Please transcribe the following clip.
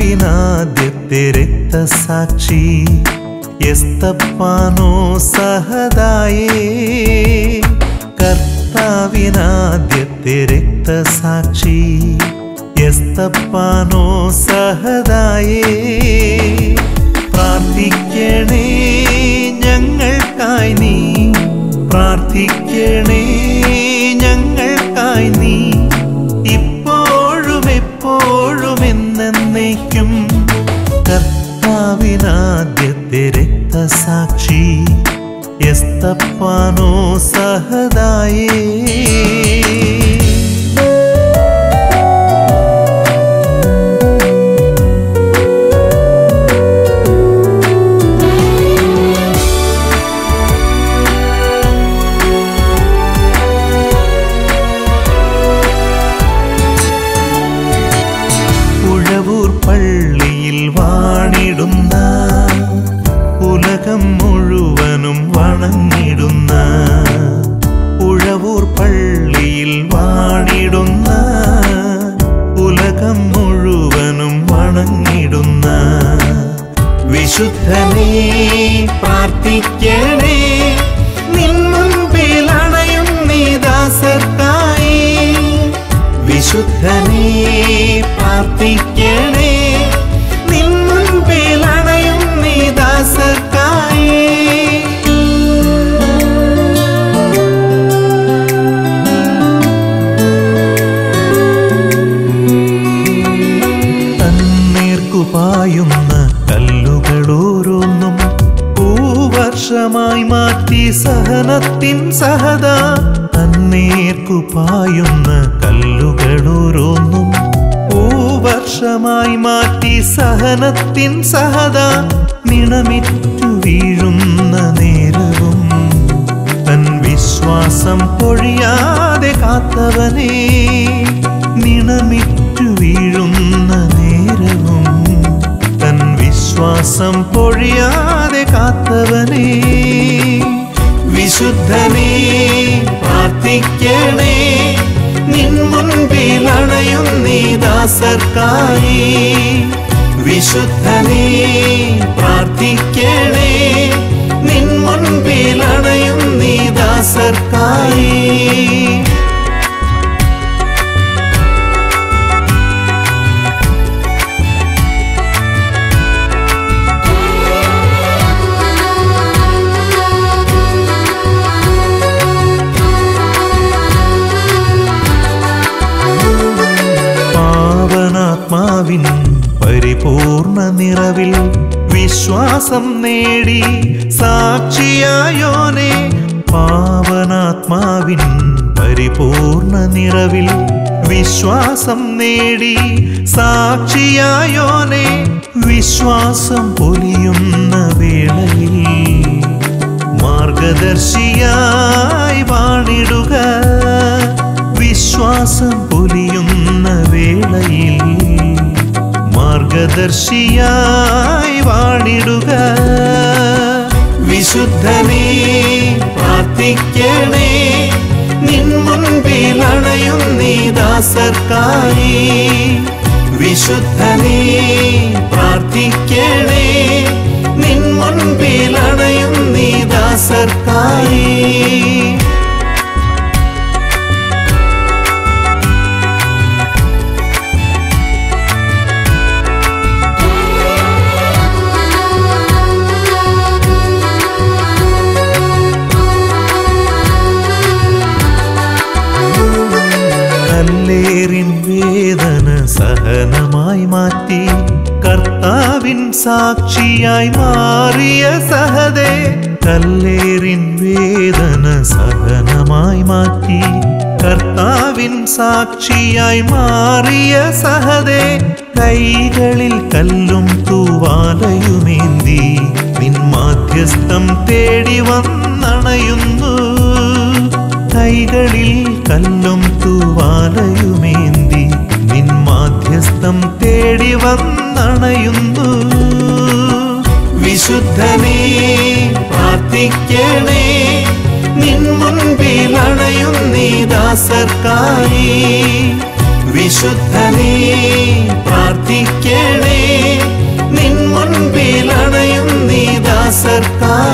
കർത്താവിനാദ്യത്തെ രക്തസാക്ഷി എസ്തപ്പാനോ സഹദായേ കർത്താവിനാദ്യത്തെ രക്തസാക്ഷി എസ്തപ്പാനോ സഹദായേ പ്രാർത്ഥിക്കണേ ഞങ്ങൾക്കായി നീ പ്രാർത്ഥിക്കണേ ഞങ്ങൾക്കായി നീ ഇപ്പോഴും എപ്പോഴും എന്നേക്കും കർത്താവിനാദ്യത്തെ രക്തസാക്ഷി എസ്തപ്പാനോ സഹദായേ ഉഴവൂർ പള്ളിയിൽ വാണിടുന്ന ഉലകം മുഴുവനും വണങ്ങിടുന്ന ഉഴവൂർ പള്ളിയിൽ വാണിടുന്ന ഉലകം മുഴുവനും വണങ്ങിടുന്ന വിശുദ്ധനെ പ്രാർത്ഥിക്കണേ നിൻ മുൻപിൽ അണയും നീ ദാസർക്കായി വിശുദ്ധനെ പ്രാർത്ഥിക്കണേ നിൻ മുൻപിൽ അണയും നീ ദാസർക്കായി തന്നീർക്കു പായുന്ന കല്ലുകളോരോന്നും പൂവർഷമായി മാറ്റി സഹനത്തിൻ സഹത തന്നീർക്കു പായുന്ന കല്ലുകളോരോന്നും പൂവർഷമായി മാറ്റി സഹനത്തിൻ സഹത നിണമിറ്റു വീഴുന്ന നേരവും തൻ വിശ്വാസം പൊഴിയാതെ കാത്തവനെ നിണമിറ്റു വീഴുന്ന നേരവും തൻ വിശ്വാസം പൊഴിയാതെ കാത്തവനെ വിശുദ്ധനെ പ്രാർത്ഥിക്കണേ നിൻ മുൻപിൽ അണയും നീ ദാസർക്കായി വിശുദ്ധനെ പ്രാർത്ഥിക്കണേ നിൻ മുൻപിൽ അണയും നീ ദാസർക്കായി പാവനാത്മാവിൻ പരിപൂർണ നിറവിൽ വിശ്വാസം നേടി സാക്ഷിയായോനെ പാവനാത്മാവിൻ പരിപൂർണ നിറവിൽ വിശ്വാസം നേടി സാക്ഷിയായോനെ വിശ്വാസം പൊലിയുന്ന വേളയിൽ മാർഗദർശിയായി വാണിടുക വിശ്വാസം പൊലിയുന്ന വേളയിൽ മാർഗദർശിയായി വാണിടുക വിശുദ്ധനെ പ്രാർത്ഥിക്കണേ നിൻ മുൻപിൽ അണയും നീ ദാസർക്കായി വിശുദ്ധനെ പ്രാർത്ഥിക്കണേ നിൻ മുൻപിൽ അണയും നീ ദാസർക്കായി കല്ലേറിൻ വേദന സഹനമായി മാറ്റി കർത്താവിൻ സാക്ഷിയായി മാറിയ സഹദേ കല്ലേറിൻ വേദന സഹനമായി മാറ്റി കർത്താവിൻ സാക്ഷിയായി മാറിയ സഹദേ കൈകളിൽ കല്ലും തൂവാലയുമേന്തി നിൻ മാധ്യസ്ഥം തേടി വന്നണയുന്നു കൈകളിൽ കല്ലും തൂവാലയുമേന്തി നിൻ മാധ്യസ്ഥം തേടി വന്നണയുന്നു വിശുദ്ധനെ പ്രാർത്ഥിക്കണേ നിൻ മുൻപിൽ അണയും നീ ദാസർക്കായി വിശുദ്ധനെ പ്രാർത്ഥിക്കണേ കർത്താവേ